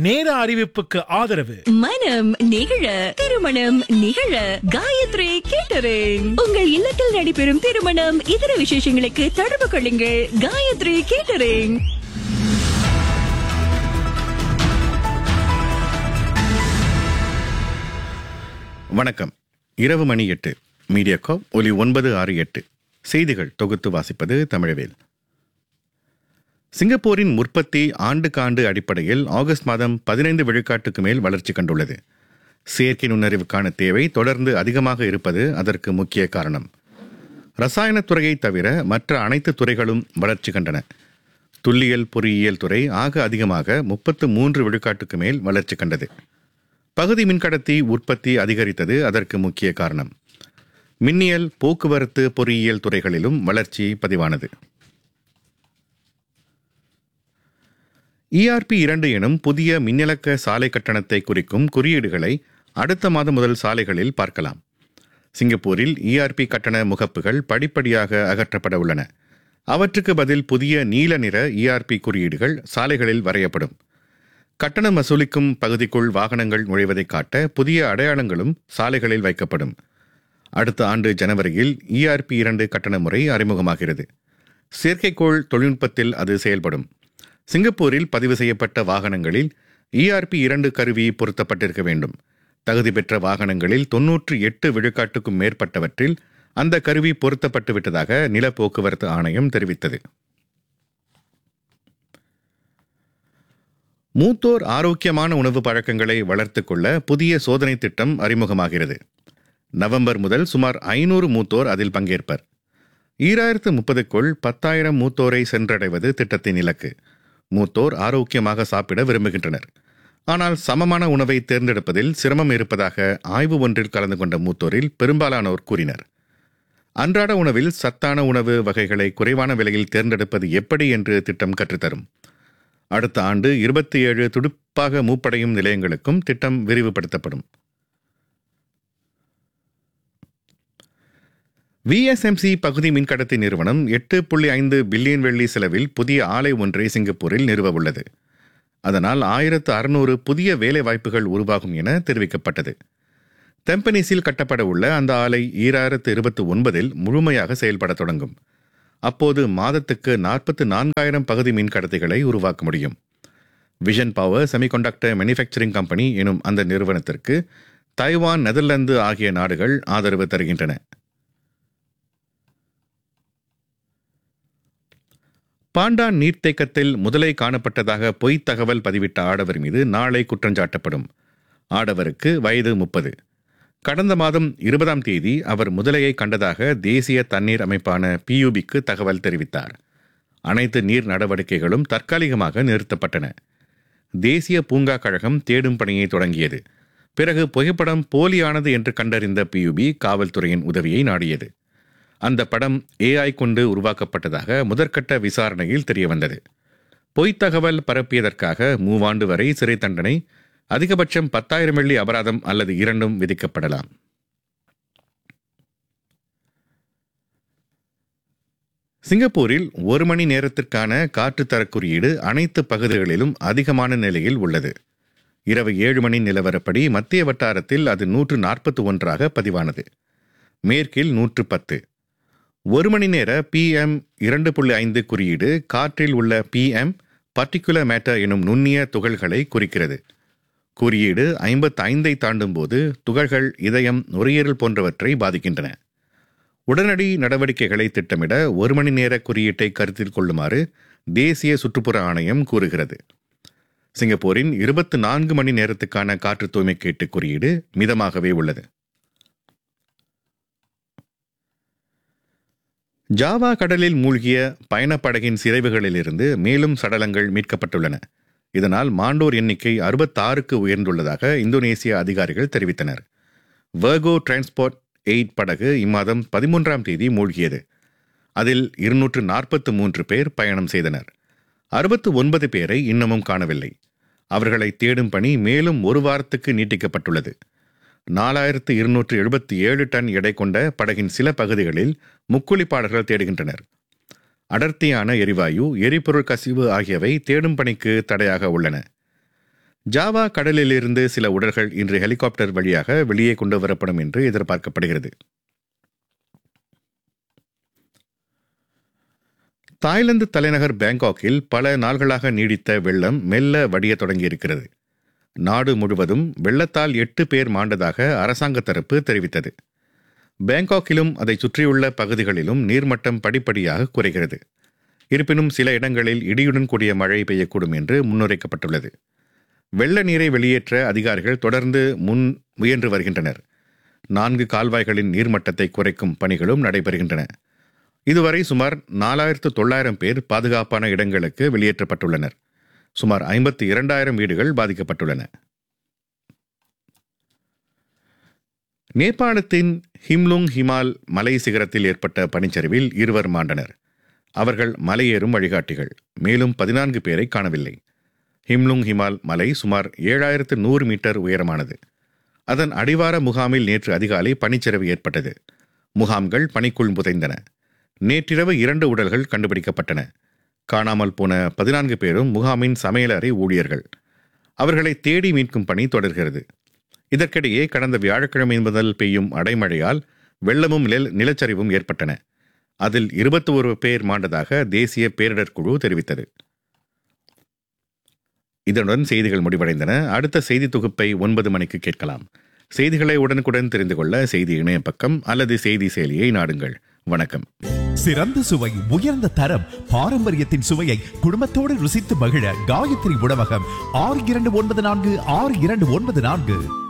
நேர அறிவிப்புக்கு ஆதரவு மனம் நிகழ திருமணம் நிகழ காயத்ரி கேட்டரிங் உங்கள் இல்லத்தில் நடைபெறும் திருமணம் இதர விசேஷங்களுக்கு தொடர்பு கொள்ளுங்கள் காயத்ரி கேட்டரிங் வணக்கம் இரவு மணி எட்டு மீடியாக்கோ ஒலி ஒன்பது ஆறு எட்டு செய்திகள் தொகுத்து வாசிப்பது தமிழவேல் சிங்கப்பூரின் உற்பத்தி ஆண்டுக்காண்டு அடிப்படையில் ஆகஸ்ட் மாதம் பதினைந்து விழுக்காட்டுக்கு மேல் வளர்ச்சி கண்டுள்ளது செயற்கை நுண்ணறிவுக்கான தேவை தொடர்ந்து அதிகமாக இருப்பது அதற்கு முக்கிய காரணம் ரசாயனத் துறையை தவிர மற்ற அனைத்து துறைகளும் வளர்ச்சி கண்டன துல்லியல் பொறியியல் துறை ஆக அதிகமாக முப்பத்து மூன்று விழுக்காட்டுக்கு மேல் வளர்ச்சி கண்டது பகுதி மின்கடத்தி உற்பத்தி அதிகரித்தது அதற்கு முக்கிய காரணம் மின்னியல் போக்குவரத்து பொறியியல் துறைகளிலும் வளர்ச்சி பதிவானது இஆர்பி இரண்டு எனும் புதிய மின்னிலக்க சாலை கட்டணத்தை குறிக்கும் குறியீடுகளை அடுத்த மாதம் முதல் சாலைகளில் பார்க்கலாம் சிங்கப்பூரில் இஆர்பி கட்டண முகப்புகள் படிப்படியாக அகற்றப்பட உள்ளன அவற்றுக்கு பதில் புதிய நீல நிற இஆர்பி குறியீடுகள் சாலைகளில் வரையப்படும் கட்டணம் வசூலிக்கும் பகுதிக்குள் வாகனங்கள் நுழைவதை காட்ட புதிய அடையாளங்களும் சாலைகளில் வைக்கப்படும் அடுத்த ஆண்டு ஜனவரியில் இஆர்பி இரண்டு கட்டண முறை அறிமுகமாகிறது செயற்கைக்கோள் தொழில்நுட்பத்தில் அது செயல்படும் சிங்கப்பூரில் பதிவு செய்யப்பட்ட வாகனங்களில் இஆர்பி இரண்டு கருவி பொருத்தப்பட்டிருக்க வேண்டும் தகுதி பெற்ற வாகனங்களில் தொன்னூற்று எட்டு விழுக்காட்டுக்கும் மேற்பட்டவற்றில் அந்த கருவி பொருத்தப்பட்டு விட்டதாக நில போக்குவரத்து ஆணையம் தெரிவித்தது மூத்தோர் ஆரோக்கியமான உணவு பழக்கங்களை வளர்த்துக் கொள்ள புதிய சோதனை திட்டம் அறிமுகமாகிறது நவம்பர் முதல் சுமார் ஐநூறு மூத்தோர் அதில் பங்கேற்பர் ஈராயிரத்து முப்பதுக்குள் பத்தாயிரம் மூத்தோரை சென்றடைவது திட்டத்தின் இலக்கு மூத்தோர் ஆரோக்கியமாக சாப்பிட விரும்புகின்றனர் ஆனால் சமமான உணவை தேர்ந்தெடுப்பதில் சிரமம் இருப்பதாக ஆய்வு ஒன்றில் கலந்து கொண்ட மூத்தோரில் பெரும்பாலானோர் கூறினர் அன்றாட உணவில் சத்தான உணவு வகைகளை குறைவான விலையில் தேர்ந்தெடுப்பது எப்படி என்று திட்டம் கற்றுத்தரும் அடுத்த ஆண்டு இருபத்தி ஏழு துடுப்பாக மூப்படையும் நிலையங்களுக்கும் திட்டம் விரிவுபடுத்தப்படும் விஎஸ்எம்சி பகுதி மின்கடத்தி நிறுவனம் எட்டு புள்ளி ஐந்து பில்லியன் வெள்ளி செலவில் புதிய ஆலை ஒன்றை சிங்கப்பூரில் நிறுவ உள்ளது அதனால் ஆயிரத்து அறுநூறு புதிய வேலை வாய்ப்புகள் உருவாகும் என தெரிவிக்கப்பட்டது தெம்பனீஸில் கட்டப்பட உள்ள அந்த ஆலை ஈராயிரத்து இருபத்தி ஒன்பதில் முழுமையாக செயல்பட தொடங்கும் அப்போது மாதத்துக்கு நாற்பத்து நான்காயிரம் பகுதி மின்கடத்திகளை உருவாக்க முடியும் vision power semiconductor manufacturing company எனும் அந்த நிறுவனத்திற்கு தைவான் நெதர்லாந்து ஆகிய நாடுகள் ஆதரவு தருகின்றன பாண்டான் நீர்த்தேக்கத்தில் முதலை காணப்பட்டதாக பொய்த் தகவல் பதிவிட்ட ஆடவர் மீது நாளை குற்றஞ்சாட்டப்படும் ஆடவருக்கு வயது முப்பது கடந்த மாதம் இருபதாம் தேதி அவர் முதலையை கண்டதாக தேசிய தண்ணீர் அமைப்பான பியூபிக்கு தகவல் தெரிவித்தார் அனைத்து நீர் நடவடிக்கைகளும் தற்காலிகமாக நிறுத்தப்பட்டன தேசிய பூங்கா கழகம் தேடும் பணியை தொடங்கியது பிறகு புகைப்படம் போலியானது என்று கண்டறிந்த பியூபி காவல்துறையின் உதவியை நாடியது அந்த படம் ஏஐ கொண்டு உருவாக்கப்பட்டதாக முதற்கட்ட விசாரணையில் தெரியவந்தது பொய்த் தகவல் பரப்பியதற்காக மூவாண்டு வரை சிறை தண்டனை அதிகபட்சம் பத்தாயிரம் வெள்ளி அபராதம் அல்லது இரண்டும் விதிக்கப்படலாம் சிங்கப்பூரில் ஒரு மணி நேரத்திற்கான காற்றுத்தர குறியீடு அனைத்து பகுதிகளிலும் அதிகமான நிலையில் உள்ளது இரவு ஏழு மணி நிலவரப்படி மத்திய வட்டாரத்தில் அது நூற்று நாற்பத்தி ஒன்றாக பதிவானது மேற்கில் நூற்று பத்து ஒரு மணி நேர பிஎம் இரண்டு புள்ளி ஐந்து குறியீடு காற்றில் உள்ள பிஎம் பர்டிகுலர் மேட்டர் எனும் நுண்ணிய துகள்களை குறிக்கிறது குறியீடு ஐம்பத்தி ஐந்தை தாண்டும் போது துகள்கள் இதயம் நுரையீரல் போன்றவற்றை பாதிக்கின்றன உடனடி நடவடிக்கைகளை திட்டமிட ஒரு மணி நேர குறியீட்டை கருத்தில் கொள்ளுமாறு தேசிய சுற்றுப்புற ஆணையம் கூறுகிறது சிங்கப்பூரின் இருபத்தி நான்கு மணி நேரத்துக்கான காற்று தூய்மை கேட்டு குறியீடு மிதமாகவே உள்ளது ஜாவா கடலில் மூழ்கிய பயணப்படகின் சிதைவுகளிலிருந்து மேலும் சடலங்கள் மீட்கப்பட்டுள்ளன இதனால் மாண்டோர் எண்ணிக்கை அறுபத்தாறுக்கு உயர்ந்துள்ளதாக இந்தோனேசிய அதிகாரிகள் தெரிவித்தனர் வர்கோ டிரான்ஸ்போர்ட் எயிட் படகு இம்மாதம் பதிமூன்றாம் தேதி மூழ்கியது அதில் இருநூற்று நாற்பத்து மூன்று பேர் பயணம் செய்தனர் அறுபத்து ஒன்பது பேரை இன்னமும் காணவில்லை அவர்களை தேடும் பணி மேலும் ஒரு வாரத்துக்கு நீட்டிக்கப்பட்டுள்ளது நாலாயிரத்து இருநூற்று எழுபத்தி ஏழு டன் எடை கொண்ட படகின் சில பகுதிகளில் முக்குளிப்பாளர்கள் தேடுகின்றனர் அடர்த்தியான எரிவாயு எரிபொருள் கசிவு ஆகியவை தேடும் பணிக்கு தடையாக உள்ளன ஜாவா கடலிலிருந்து சில உடல்கள் இன்று ஹெலிகாப்டர் வழியாக வெளியே கொண்டு வரப்படும் என்று எதிர்பார்க்கப்படுகிறது தாய்லாந்து தலைநகர் பேங்காக்கில் பல நாள்களாக நீடித்த வெள்ளம் மெல்ல வடிய தொடங்கியிருக்கிறது நாடு முழுவதும் வெள்ளத்தால் எட்டு பேர் மாண்டதாக அரசாங்க தரப்பு தெரிவித்தது பேங்காக்கிலும் அதை சுற்றியுள்ள பகுதிகளிலும் நீர்மட்டம் படிப்படியாக குறைகிறது இருப்பினும் சில இடங்களில் இடியுடன் கூடிய மழை பெய்யக்கூடும் என்று முன்னுரைக்கப்பட்டுள்ளது வெள்ள நீரை வெளியேற்ற அதிகாரிகள் தொடர்ந்து முன் முயன்று வருகின்றனர் நான்கு கால்வாய்களின் நீர்மட்டத்தை குறைக்கும் பணிகளும் நடைபெறுகின்றன இதுவரை சுமார் நாலாயிரத்து தொள்ளாயிரம் பேர் பாதுகாப்பான இடங்களுக்கு வெளியேற்றப்பட்டுள்ளனர் சுமார் ஐம்பத்தி இரண்டாயிரம் வீடுகள் பாதிக்கப்பட்டுள்ளன நேபாளத்தின் ஹிம்லுங் ஹிமால் மலை சிகரத்தில் ஏற்பட்ட பனிச்சரிவில் இருவர் மாண்டனர் அவர்கள் மலையேறும் வழிகாட்டிகள் மேலும் பதினான்கு பேரை காணவில்லை ஹிம்லுங் ஹிமால் மலை சுமார் ஏழாயிரத்து நூறு மீட்டர் உயரமானது அதன் அடிவார முகாமில் நேற்று அதிகாலை பனிச்சரிவு ஏற்பட்டது முகாம்கள் பனிக்குள் புதைந்தன நேற்றிரவு இரண்டு உடல்கள் கண்டுபிடிக்கப்பட்டன காணாமல் போன பதினான்கு பேரும் முகாமின் சமையலறை ஊழியர்கள் அவர்களை தேடி மீட்கும் பணி தொடர்கிறது இதற்கிடையே கடந்த வியாழக்கிழமை முதல் பெய்யும் அடைமழையால் வெள்ளமும் நில நிலச்சரிவும் ஏற்பட்டன அதில் இருபத்தி ஒரு பேர் மாண்டதாக தேசிய பேரிடர் குழு தெரிவித்தது இதனுடன் செய்திகள் முடிவடைந்தன அடுத்த செய்தி தொகுப்பை ஒன்பது மணிக்கு கேட்கலாம் செய்திகளை உடனுக்குடன் தெரிந்து கொள்ள செய்தி இணைய பக்கம் அல்லது செய்தி செயலியை நாடுங்கள் வணக்கம் சிறந்த சுவை உயர்ந்த தரம் பாரம்பரியத்தின் சுவையை குடும்பத்தோடு ருசித்து மகிழ காயத்ரி உணவகம் ஆறு இரண்டு ஒன்பது நான்கு ஆறு இரண்டு ஒன்பது நான்கு